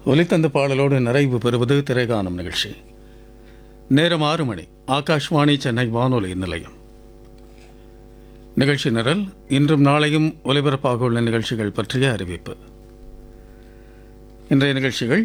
ஒலித்தந்த பாடலோடு நிறைவு பெறுவது திரைகாணும் நிகழ்ச்சி நேரம் ஆறு மணி ஆகாஷ்வாணி சென்னை வானொலி நிலையம் நிகழ்ச்சி நிரல் இன்றும் நாளையும் ஒலிபரப்பாக உள்ள நிகழ்ச்சிகள் பற்றிய அறிவிப்பு இன்றைய நிகழ்ச்சிகள்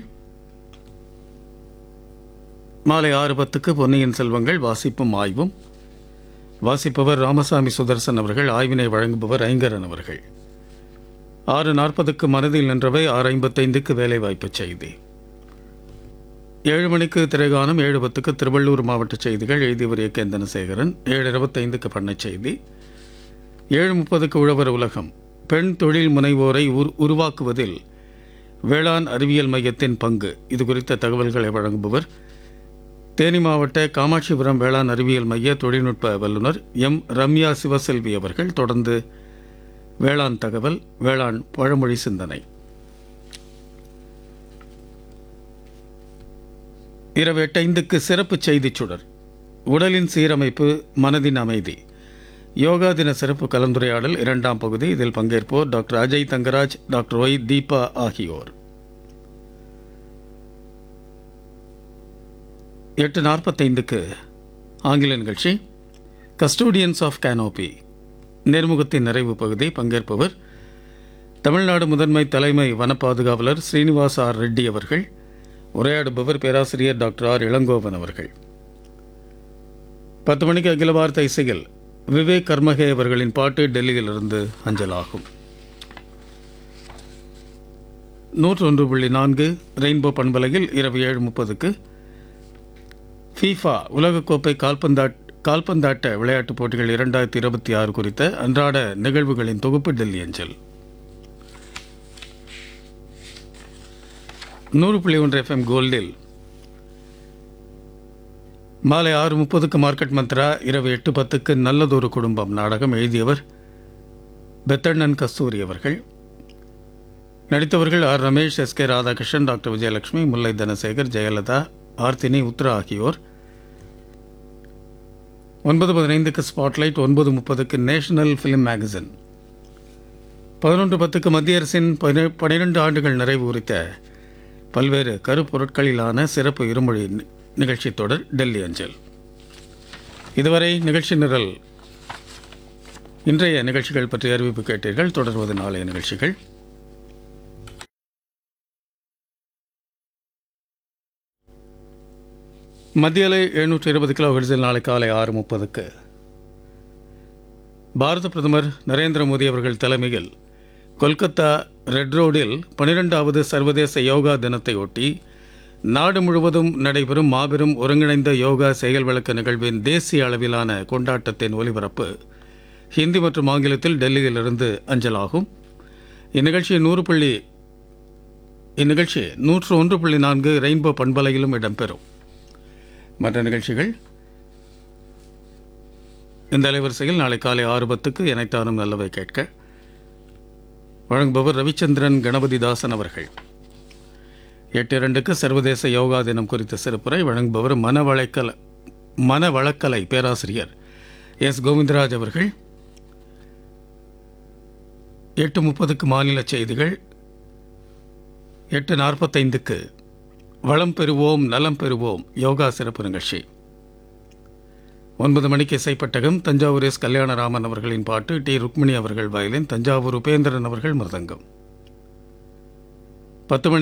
மாலை ஆறு பத்துக்கு பொன்னியின் செல்வங்கள் வாசிப்பும் ஆய்வும் வாசிப்பவர் ராமசாமி சுதர்சன் அவர்கள் ஆய்வினை வழங்குபவர் ஐங்கரன் அவர்கள் ஆறு நாற்பதுக்கு மனதில் நின்றவை ஆறு ஐம்பத்தைந்துக்கு வேலைவாய்ப்பு செய்தி ஏழு மணிக்கு திரைகானம் ஏழு பத்துக்கு திருவள்ளூர் மாவட்ட செய்திகள் எழுதியவர் ஏ கே தனசேகரன் ஏழு இருபத்தைந்துக்கு பண்ணைச் செய்தி ஏழு முப்பதுக்கு உழவர் உலகம் பெண் தொழில் முனைவோரை உரு உருவாக்குவதில் வேளாண் அறிவியல் மையத்தின் பங்கு இது குறித்த தகவல்களை வழங்குபவர் தேனி மாவட்ட காமாட்சிபுரம் வேளாண் அறிவியல் மைய தொழில்நுட்ப வல்லுநர் எம் ரம்யா சிவசெல்வி அவர்கள் தொடர்ந்து வேளாண் தகவல் வேளாண் பழமொழி சிந்தனை இரவு எட்டைந்துக்கு சிறப்பு செய்திச் சுடர் உடலின் சீரமைப்பு மனதின் அமைதி யோகா தின சிறப்பு கலந்துரையாடல் இரண்டாம் பகுதி இதில் பங்கேற்போர் doctor Ajay Thangaraj doctor Y Deepa ஆகியோர் எட்டு நாற்பத்தைந்துக்கு ஆங்கில நிகழ்ச்சி கஸ்டோடியன்ஸ் ஆஃப் கேனோபி நேர்முகத்தின் நிறைவு பகுதி பங்கேற்பவர் தமிழ்நாடு முதன்மை தலைமை வன பாதுகாவலர் ஸ்ரீனிவாஸ் ஆர் ரெட்டி அவர்கள் உரையாடுபவர் பேராசிரியர் டாக்டர் ஆர் இளங்கோவன் அவர்கள் பத்து மணிக்கு அகில பாரத இசையில் விவேக் கர்மகே அவர்களின் பாட்டு டெல்லியிலிருந்து அஞ்சலாகும் நூற்று ஒன்று புள்ளி நான்கு ரெயின்போ பண்பலையில் இரவு ஏழு முப்பதுக்கு ஃபீஃபா உலகக்கோப்பை கால்பந்தாட் கால்பந்தாட்ட விளையாட்டுப் போட்டிகள் இரண்டாயிரத்தி இருபத்தி ஆறு குறித்த அன்றாட நிகழ்வுகளின் தொகுப்பு டெல்லி அஞ்சல் நூறு புள்ளி ஒன்று எஃப்எம் கோல்டில் மாலை ஆறு முப்பதுக்கு மார்க்கெட் மந்த்ரா இரவு எட்டு பத்துக்கு நல்லதொரு குடும்பம் நாடகம் எழுதியவர் பெத்தண்ணன் கஸ்தூரி அவர்கள் நடித்தவர்கள் R Ramesh S K Radhakrishnan doctor Vijayalakshmi Mullai Dhanasekar Jayalalitha Arthini Uthra ஆகியோர் ஒன்பது பதினைந்துக்கு ஸ்பாட்லைட் ஒன்பது முப்பதுக்கு நேஷனல் ஃபிலிம் மேகசின் பதினொன்று பத்துக்கு மத்திய அரசின் பதி- பன்னிரண்டு ஆண்டுகள் நிறைவு குறித்த பல்வேறு கருப்பொருட்களிலான சிறப்பு இருமொழி நி- நிகழ்ச்சி தொடர் டெல்லி அஞ்சல் இதுவரை நிகழ்ச்சி நிரல் இன்றைய நிகழ்ச்சிகள் பற்றி அறிவிப்பு கேட்டீர்கள் தொடர்வது நாளைய நிகழ்ச்சிகள் மத்திய அலை எழுநூற்றி இருபது கிலோ ஹெர்ட்ஸில் நாளை காலை ஆறு முப்பதுக்கு பாரத பிரதமர் நரேந்திர மோடி அவர்கள் தலைமையில் கொல்கத்தா ரெட் ரோடில் பனிரெண்டாவது சர்வதேச யோகா தினத்தை ஒட்டி நாடு முழுவதும் நடைபெறும் மாபெரும் ஒருங்கிணைந்த யோகா செயல் விளக்க நிகழ்வின் தேசிய அளவிலான கொண்டாட்டத்தின் ஒலிபரப்பு ஹிந்தி மற்றும் ஆங்கிலத்தில் டெல்லியிலிருந்து அஞ்சலாகும் இந்நிகழ்ச்சி நூறு புள்ளி இந்நிகழ்ச்சி நூற்று ஒன்று புள்ளி நான்கு ரெயின்போ பண்பலையிலும் இடம்பெறும் மற்ற நிகழ்ச்சிகள் இந்த அலைவரிசையில் நாளை காலை ஆறு பத்துக்கு இணைத்தானும் நல்லவை கேட்க வழங்குபவர் ரவிச்சந்திரன் கணபதிதாசன் அவர்கள் எட்டு இரண்டுக்கு சர்வதேச யோகா தினம் குறித்த சிறப்புரை வழங்குபவர் மனவளக்கல மனவளக்கலை பேராசிரியர் எஸ் கோவிந்தராஜ் அவர்கள் எட்டு முப்பதுக்கு மாநில செய்திகள் எட்டு நாற்பத்தைந்துக்கு வளம் பெறுவோம் நலம் பெறுவோம் யோகா சிறப்பு நிகழ்ச்சி ஒன்பது மணிக்கு இசைப்பட்டகம் தஞ்சாவூர் எஸ் கல்யாணராமன் அவர்களின் பாட்டு டி ருக்மிணி அவர்கள் வயலின் தஞ்சாவூர் உபேந்திரன் அவர்கள் மிருதங்கம் பத்து மணி